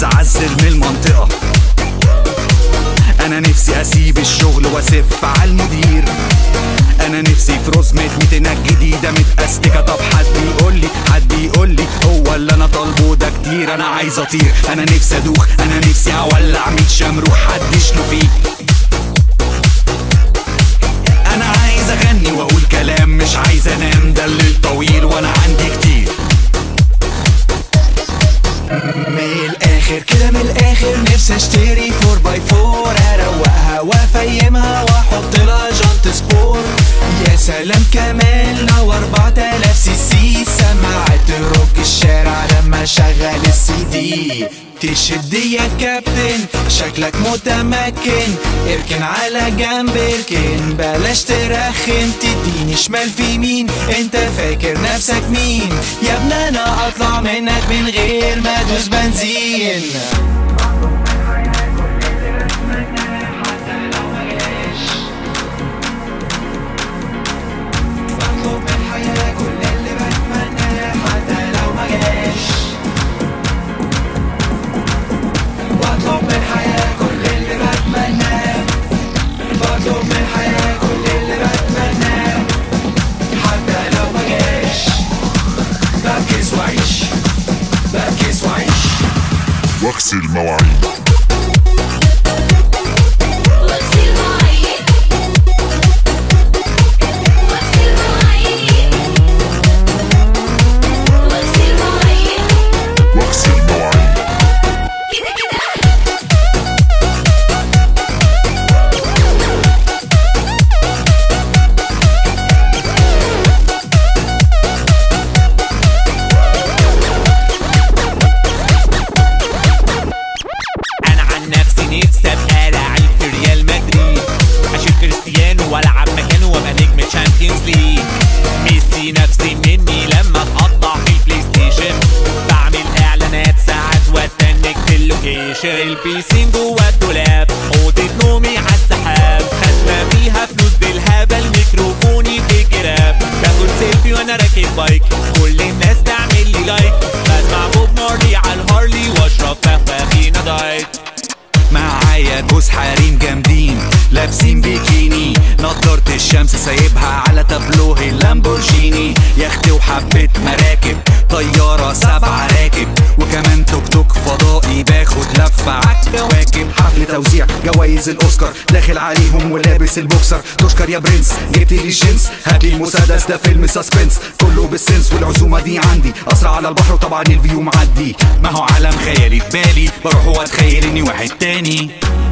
عايز اعزل من المنطقة انا نفسي اسيب الشغل واسف على المدير انا نفسي في رزمة ميتينات جديدة متأستكة طب حد يقول لي حد يقول لي هو اللي انا طالبه ده كتير انا عايز اطير انا نفسي ادوخ انا نفسي اولع ميت شمروح حد يشلو فيه انا عايز اغني واقول كلام مش عايز انام ده الليل طويل وانا عندي كتير من الاخر كده من الاخر نفسي اشتري 4 باي 4 اروقها وافيمها واحط لها جنط سبور يا سلام كمان لو 4000 سي سي سماعة تروج الشارع لما شغل السي دي تشد يا كابتن شكلك متمكن اركن على جنب اركن بلاش ترخم تديني شمال في يمين انت فاكر نفسك مين يا ابني انا اطلع منك من غير ما ادوس بنزين بطلب من الحياة كل اللي بتمناه حتى لو ما جاش بطلب من الحياة كل اللي بتمناه بطلب من الحياة كل اللي بتمناه حتى لو ما جاش بركز وعيش بركز وعيش واغسل مواعيد واغسل مواعيد واغسل مواعيد واغسل مواعيد واغسل مواعيد كده كده انا عن نفسي نفسي ابقى لاعب في ريال مدريد اشيل كريستيانو والعب مكانه وابقى نجم تشامبيونز ليج ميسي نفسي مني لما اتقطع في البلاي ستيشن بعمل اعلانات ساعات واتنك في اللوكيشن البيسين جوا الدولاب اوضه نومي على السحاب خزنه فيها فلوس بالهبل ميكروفوني في الجراب باخد سيلفي وانا راكب بايك كل الناس تعمل لي لايك بسمع بوب مارلي على الهارلي واشرب فخفخينه دايت معايا جوز حريم جامدين لابسين بيكيني نضارة الشمس سايبها على تابلوه اللامبورجيني يخت وحبة مراكب طيارة سبعة راكب وكمان توك توك فضائي باخد لفة عالكواكب حفل توزيع جوايز الاوسكار داخل عليهم ولابس البوكسر تشكر يا برنس جبت لي الجنس هات لي المسدس ده فيلم سسبنس كله بالسنس والعزومة دي عندي اسرع على البحر وطبعا الفيو معدي ما هو عالم خيالي في بالي بروح واتخيل اني واحد تاني